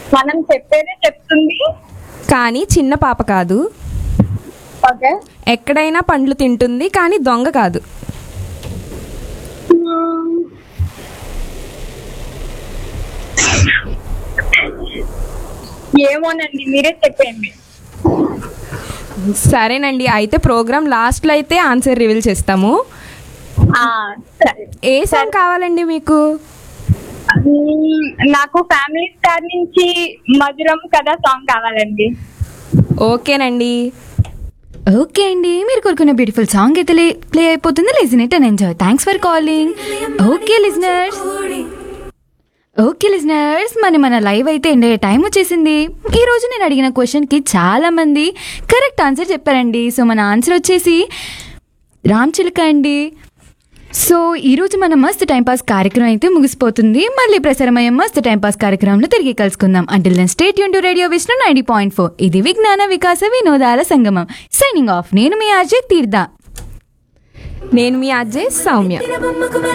మనం చెప్పేదే చెప్తుంది కానీ చిన్న పాప కాదు ఓకే ఎక్కడైనా పండ్లు తింటుంది కానీ దొంగ కాదు ఏమోనండి మీరే చెప్పండి సరేనండి అయితే ప్రోగ్రామ్ లాస్ట్లో అయితే ఆన్సర్ రివీల్ చేస్తాము ఆ, సరే ఏ సాంగ్ కావాలండి మీకు మ్మ్, నాకు ఫ్యామిలీ స్టార్ నుంచి మధురం కదా సాంగ్ కావాలండి ఓకేనండి ఓకే అండి మీరు కోరుకున్న బ్యూటిఫుల్ సాంగ్ అయితే ప్లే అయిపోతుంది listen it and enjoy thanks for calling okay listeners okay listeners మరి మన లైవ్ అయితే ఎండ్ అయ్యే టైం వచ్చేసింది ఈ రోజు నేను అడిగిన క్వశ్చన్కి చాలా మంది కరెక్ట్ ఆన్సర్ చెప్పారండి సో మన ఆన్సర్ వచ్చేసి రామ్ చిలుక అండి సో ఈరోజు మన మస్త్ టైంపాస్ కార్యక్రమం అయితే ముగిసిపోతుంది మళ్ళీ ప్రసారమయ్యే మస్త్ టైంపాస్ కార్యక్రమంలో తిరిగి కలుసుకుందాం అంటిల్ దెన్ స్టేట్ యూన్ to radio Vishnu ninety point four ఇది విజ్ఞాన వికాస వినోదాల సంగమం సైనింగ్ ఆఫ్ నేను మీ అజయ్ తీర్థ నేను మీ అజయ్ సౌమ్య